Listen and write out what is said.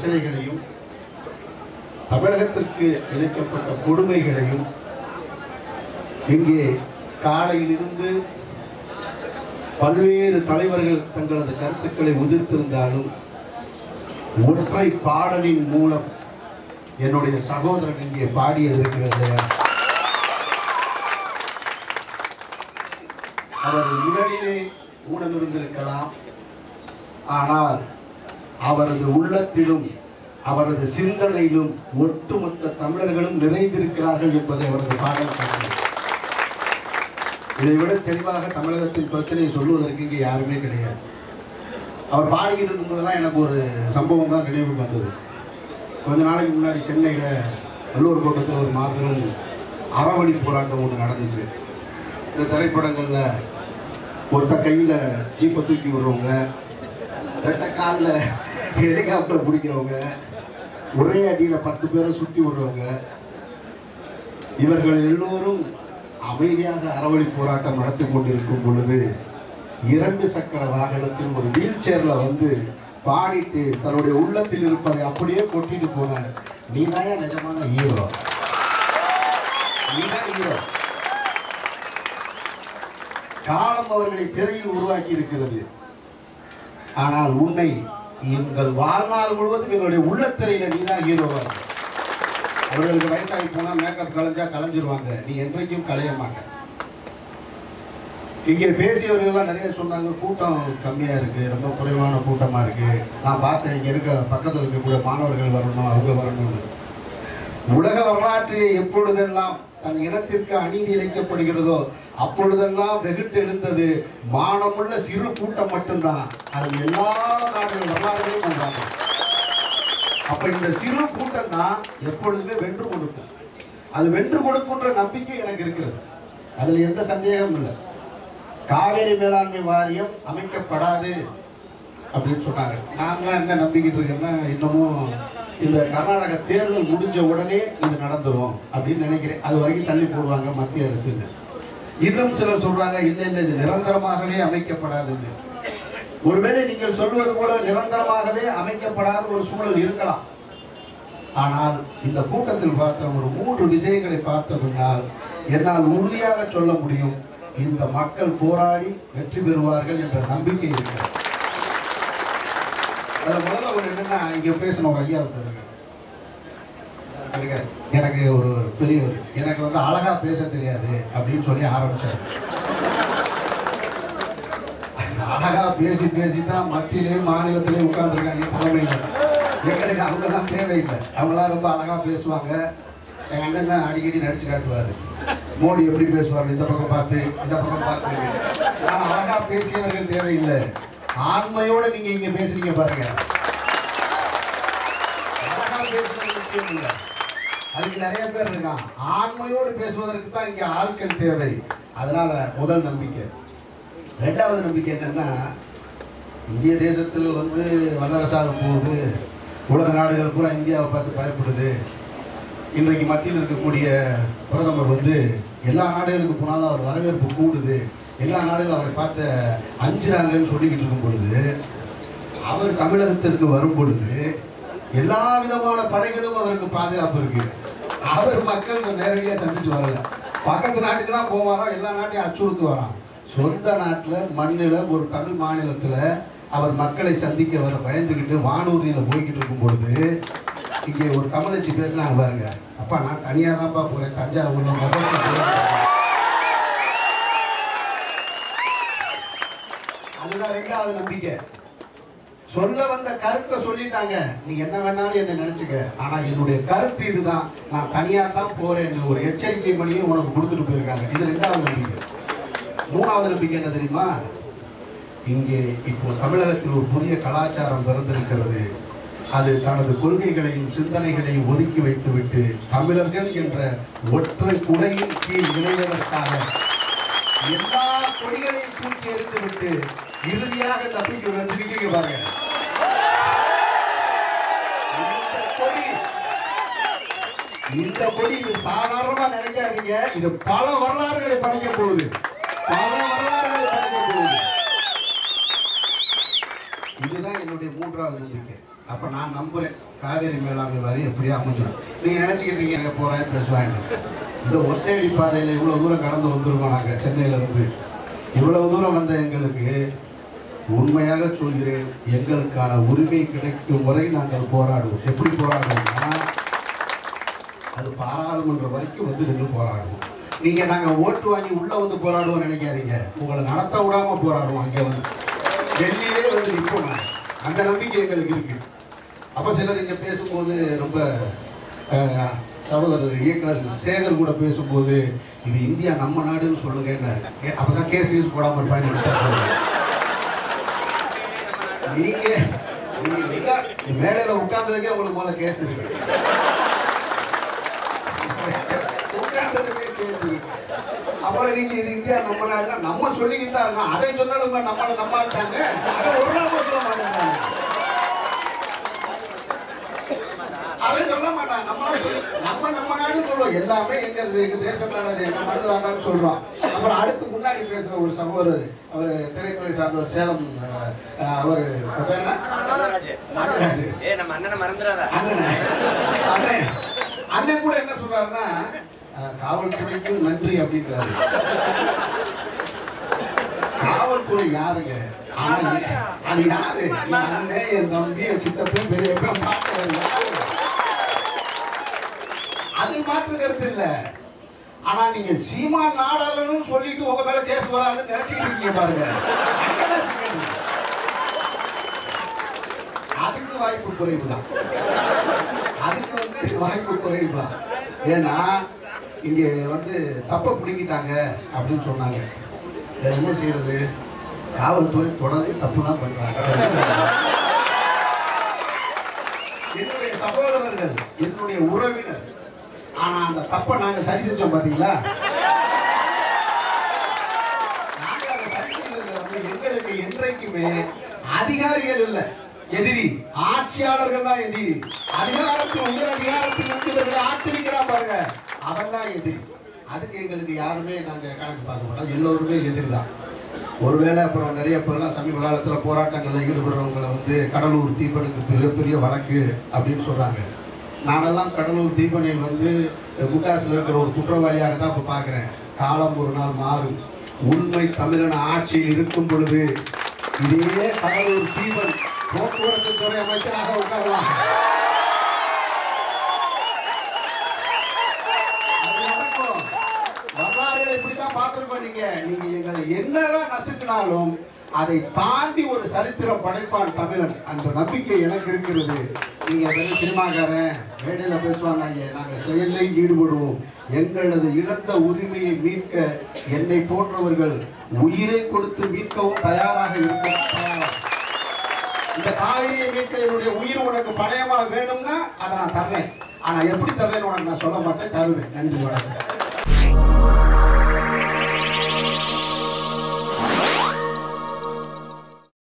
பிரச்சனைகளையும் தமிழகத்திற்கு இழைக்கப்பட்ட கொடுமைகளையும் இங்கே காலையிலிருந்து பல்வேறு தலைவர்கள் தங்களது கருத்துக்களை உதிர்த்திருந்தாலும் ஒற்றை பாடலின் மூலம் என்னுடைய சகோதரன் இங்கே பாடியது இருக்கிறது அவர் உடலிலே ஊனம் இருந்திருக்கலாம் ஆனால் அவரது உள்ளத்திலும் அவரது சிந்தனையிலும் ஒட்டுமொத்த தமிழர்களும் நிறைந்திருக்கிறார்கள் என்பதை அவரது பாடல் காட்டுகிறது இதை விட தெளிவாக தமிழகத்தின் பிரச்சனையை சொல்லுவதற்கு இங்கே யாருமே கிடையாது அவர் பாடிக்கிட்டு இருக்கும்போதெல்லாம் எனக்கு ஒரு சம்பவம் தான் நினைவுக்கு வந்தது கொஞ்ச நாளைக்கு முன்னாடி சென்னையில் வள்ளுவர் கோட்டத்தில் ஒரு மாபெரும் அறவழி போராட்டம் ஒன்று நடந்துச்சு இந்த திரைப்படங்களில் ஒத்த கையில் ஜீப்பை தூக்கி விடுறவங்க ரெட்டை காலில் ஹெலிகாப்டர் பிடிக்கிறவங்க ஒரே அடியில் பத்து பேரை சுற்றி விடுறவங்க இவர்கள் எல்லோரும் அமைதியாக அறவழி போராட்டம் நடத்தி கொண்டிருக்கும் பொழுது இரண்டு சக்கர வாகனத்தில் ஒரு வீல் சேர்ல வந்து பாடிட்டு தன்னுடைய உள்ளத்தில் இருப்பதை அப்படியே கொட்டிட்டு போன நீ நிஜமான ஹீரோ நீதான் ஹீரோ காலம் அவர்களை திரையில் உருவாக்கி இருக்கிறது ஆனால் உன்னை எங்கள் வாழ்நாள் முழுவதும் எங்களுடைய உள்ளத்திரையில நீதான் ஹீரோவா இருக்க. அவர்களுக்கு வயசாகி போனா மேக்கப் கலைஞ்சா கலைஞ்சிருவாங்க நீ என்றைக்கும் கலைய மாட்ட இங்கே பேசியவர்கள்லாம் நிறைய சொன்னாங்க கூட்டம் கம்மியா இருக்கு ரொம்ப குறைவான கூட்டமா இருக்கு நான் பார்த்தேன் இங்க இருக்க பக்கத்துல இருக்கக்கூடிய மாணவர்கள் வரணும் அவங்க வரணும்னு உலக வரலாற்றிலே எப்பொழுதெல்லாம் தன் இனத்திற்கு அநீதி இழைக்கப்படுகிறதோ அப்பொழுதெல்லாம் வெகுட்டு எழுந்தது மானமுள்ள சிறு கூட்டம் மட்டும்தான் அது எல்லா நாடுகள் வரலாறுகளும் வந்தாங்க அப்ப இந்த சிறு கூட்டம் தான் எப்பொழுதுமே வென்று கொடுக்கும் அது வென்று கொடுக்குன்ற நம்பிக்கை எனக்கு இருக்கிறது அதுல எந்த சந்தேகமும் இல்லை காவேரி மேலாண்மை வாரியம் அமைக்கப்படாது அப்படின்னு சொன்னாங்க நாங்களாம் என்ன நம்பிக்கிட்டு இருக்கேன்னா இன்னமும் இந்த கர்நாடக தேர்தல் முடிஞ்ச உடனே இது நடந்துரும் அப்படின்னு நினைக்கிறேன் அது வரைக்கும் தள்ளி போடுவாங்க மத்திய அரசுன்னு இன்னும் சிலர் சொல்றாங்க இல்லை இல்லை இது நிரந்தரமாகவே அமைக்கப்படாதுன்னு ஒருவேளை நீங்கள் சொல்வது போல நிரந்தரமாகவே அமைக்கப்படாத ஒரு சூழல் இருக்கலாம் ஆனால் இந்த கூட்டத்தில் பார்த்த ஒரு மூன்று விஷயங்களை பார்த்த பின்னால் என்னால் உறுதியாக சொல்ல முடியும் இந்த மக்கள் போராடி வெற்றி பெறுவார்கள் என்ற நம்பிக்கை இருக்கிறது அதுல முதல்ல ஒரு என்னன்னா இங்க பேசின ஒரு ஐயா ஒருத்தர் இருக்காரு. இருக்காரு. எனக்கு ஒரு பெரியவர் எனக்கு வந்து அழகா பேச தெரியாது அப்படின்னு சொல்லி ஆரம்பிச்சாரு அழகா பேசி பேசி தான் மத்தியிலேயும் மாநிலத்திலேயும் உட்கார்ந்துருக்காங்க தலைமையில எங்களுக்கு அவங்கெல்லாம் தேவையில்லை அவங்களாம் ரொம்ப அழகா பேசுவாங்க எங்க அண்ணன் தான் அடிக்கடி நடிச்சு காட்டுவாரு மோடி எப்படி பேசுவார் இந்த பக்கம் பார்த்து இந்த பக்கம் பார்த்து ஆனா அழகா பேசியவர்கள் தேவையில்லை ஆண்மையோட நீங்க இங்க பேசுறீங்க பாருங்க அழகா பேசுறது முக்கியம் இல்லை அதுக்கு நிறைய பேர் இருக்கான் ஆண்மையோடு பேசுவதற்கு தான் இங்க ஆட்கள் தேவை அதனால முதல் நம்பிக்கை ரெண்டாவது நம்பிக்கை என்னன்னா இந்திய தேசத்தில் வந்து வல்லரசாக போகுது உலக நாடுகள் பூரா இந்தியாவை பார்த்து பயப்படுது இன்றைக்கு மத்தியில் இருக்கக்கூடிய பிரதமர் வந்து எல்லா நாடுகளுக்கு போனாலும் அவர் வரவேற்பு கூடுது எல்லா நாடுகளும் அவரை பார்த்து அஞ்சுறாங்கன்னு சொல்லிக்கிட்டு இருக்கும் பொழுது அவர் தமிழகத்திற்கு வரும் பொழுது எல்லா விதமான படைகளும் அவருக்கு பாதுகாப்பு இருக்கு அவர் மக்கள் நேரடியாக சந்திச்சு வரல பக்கத்து நாட்டுக்கெல்லாம் போவாராம் எல்லா நாட்டையும் அச்சுறுத்து வரான் சொந்த நாட்டில் மண்ணில் ஒரு தமிழ் மாநிலத்தில் அவர் மக்களை சந்திக்க வர பயந்துக்கிட்டு வானூர்தியில் போய்கிட்டு இருக்கும் பொழுது இங்கே ஒரு தமிழச்சி பேசினாங்க பாருங்க அப்பா நான் தனியாக தான்ப்பா போகிறேன் தஞ்சாவூர்ல முதல்ல போறேன்." அதுதான் ரெண்டாவது நம்பிக்கை சொல்ல வந்த கருத்தை சொல்லிட்டாங்க நீ என்ன வேணாலும் என்ன நினைச்சுக்க ஆனா என்னுடைய கருத்து இதுதான் நான் தனியா தான் போறேன்னு ஒரு எச்சரிக்கை மணியும் உனக்கு கொடுத்துட்டு போயிருக்காங்க இது ரெண்டாவது நம்பிக்கை மூணாவது நம்பிக்கை என்ன தெரியுமா இங்கே இப்போ தமிழகத்தில் ஒரு புதிய கலாச்சாரம் பிறந்திருக்கிறது அது தனது கொள்கைகளையும் சிந்தனைகளையும் ஒதுக்கி வைத்துவிட்டு தமிழர்கள் என்ற ஒற்றை குடையின் கீழ் இணைவதற்காக எல்லா கொடிகளையும் தூக்கி எறிந்துவிட்டு இறுதியாக தப்பிக்கு வந்து நிற்கிறீங்க பாருங்க இந்த கொடி இந்த கொடி இது சாதாரணமா நினைக்காதீங்க இது பல வரலாறுகளை படைக்க போகுது பல வரலாறுகளை படைக்க போகுது இதுதான் என்னுடைய மூன்றாவது நம்பிக்கை அப்ப நான் நம்புறேன் காவேரி மேலாண்மை வாரியம் எப்படியோ அமைஞ்சிடும் நீங்க நினைச்சுக்கிட்டு இருக்கீங்க எங்க போறேன் பேசுவாங்க இந்த ஒத்தையடி பாதையில இவ்வளவு தூரம் கடந்து வந்துருக்கோம் நாங்க சென்னையில இருந்து இவ்வளவு தூரம் வந்த எங்களுக்கு உண்மையாக சொல்கிறேன் எங்களுக்கான உரிமை கிடைக்கும் வரை நாங்கள் போராடுவோம் எப்படி போராடுவோம்னா அது பாராளுமன்ற வரைக்கும் வந்து நின்று போராடுவோம் நீங்க நாங்க ஓட்டு வாங்கி உள்ள வந்து போராடுவோம் நினைக்காதீங்க உங்களை நடத்த விடாம போராடுவோம் அங்க வந்து டெல்லியிலே வந்து நிற்போம் நாங்க. அந்த நம்பிக்கை எங்களுக்கு இருக்கு அப்ப சிலர் இங்க பேசும்போது ரொம்ப அஹ், சகோதரர் இயக்குனர் சேகர் கூட பேசும்போது இது இந்தியா நம்ம நாடுன்னு சொல்லுங்க என்ன அப்பதான் கேஸ் கீஸ் போடாம இருப்பாங்க நீங்க நீங்க நிக்கா- மேடையில உட்கார்ந்ததுக்கே உங்களுக்கு முதல்ல கேஸ் இருக்கு உட்கார்ந்ததுக்கே கேஸ் இருக்கு அப்புறம் நீங்க இது இந்தியா நம்ம நாடுனா நம்ம சொல்லிக்கிட்டு தான் இருக்கோம் அதை சொன்னாலும் நம்மள நம்ம இருக்காங்க அதை ஒரு நாள் கூட சொல்ல மாட்டேங்கிறாங்க அதை சொல்ல மாட்டாங்க நம்மளா சொல்லி நம்ம நம்ம நாடுன்னு சொல்லுவோம் எல்லாமே எங்க எங்க தேசம் தானது எங்க மண்ணு தாண்டான்னு சொல்றோம் அப்புறம் அடுத்து முன்னாடி பேசுற ஒரு சகோதரர் அவர் திரைத்துறை சார்ந்தவர் சேலம் அஹ், அவர் பேர் என்ன? நாகராஜ் ஏய் நம்ம அண்ணனை மறந்துடாத அண்ணனே அண்ணன் அண்ணன் கூட என்ன சொல்றாருன்னா அஹ், காவல்துறைக்கும் நன்றி அப்படின்றாரு காவல்துறை யாருங்க ஆனா எ- அது யாரு என் அண்ணன் என் தம்பி என் சித்தப்பன் பெரியப்பன் பாட்டன் யாரு அது மாற்று கருத்து இல்ல ஆனா நீங்க சீமா நாடாளன்னு சொல்லிட்டு உங்க மேல கேஸ் வராதுன்னு நினைச்சுக்கிட்டு இருக்கீங்க பாருங்க அங்கதான் சிக்கல். அதுக்கு வாய்ப்பு குறைவு தான் அதுக்கு வந்து வாய்ப்பு குறைவு தான் ஏன்னா இங்க வந்து தப்ப பிடிக்கிட்டாங்க அப்படின்னு சொன்னாங்க வேற என்ன செய்யறது காவல்துறை தொடர்ந்து தப்பு தான் பண்றாங்க என்னுடைய சகோதரர்கள் என்னுடைய உறவினர் ஆனா அந்த தப்பை நாங்க சரி செஞ்சோம் பாத்தீங்களா நாங்க அதை சரி செஞ்சதுல வந்து எங்களுக்கு என்றைக்குமே அதிகாரிகள் இல்ல எதிரி ஆட்சியாளர்கள் தான் எதிரி அதிகாரத்தில் உயர் அதிகாரத்தில் இருந்து இவர்களை ஆக்கிரிக்கிறான் பாருங்க அவன் தான் எதிரி அதுக்கு எங்களுக்கு யாருமே நாங்க கணக்கு பார்க்க மாட்டோம் எல்லோருமே எதிரி தான் ஒருவேளை அப்புறம் நிறைய பேர்லாம் சமீப காலத்தில் போராட்டங்களில் ஈடுபடுறவங்களை வந்து கடலூர் தீபனுக்கு மிகப்பெரிய வழக்கு அப்படின்னு சொல்றாங்க நானெல்லாம் கடலூர் தீபனில் வந்து குட்டாசில் இருக்கிற ஒரு குற்றவாளியாக தான் இப்போ பார்க்குறேன் காலம் ஒரு நாள் மாறும் உண்மை தமிழன ஆட்சியில் இருக்கும் பொழுது இதே கடலூர் தீபன் போக்குவரத்து துறை அமைச்சராக உட்காரலாம் அது நடக்கும். வரலாறுகளை இப்படித்தான் பார்த்திருக்கோம் நீங்க நீங்க எங்களை என்னதான் நசுக்கினாலும் அதை தாண்டி ஒரு சரித்திரம் படைப்பான் தமிழன் என்ற நம்பிக்கை எனக்கு இருக்கிறது நீங்க வெறும் சினிமாக்காரன் மேடையில பேசுவாங்க நாங்க செயலில் ஈடுபடுவோம் எங்களது இழந்த உரிமையை மீட்க என்னை போன்றவர்கள் உயிரை கொடுத்து மீட்கவும் தயாராக இருக்க தயாரா இந்த காவிரியை மீட்க என்னுடைய உயிர் உனக்கு பணயமா வேணும்னா அதை நான் தர்றேன் ஆனா எப்படி தர்றேன்னு உனக்கு நான் சொல்ல மாட்டேன் தருவேன் நன்றி வணக்கம்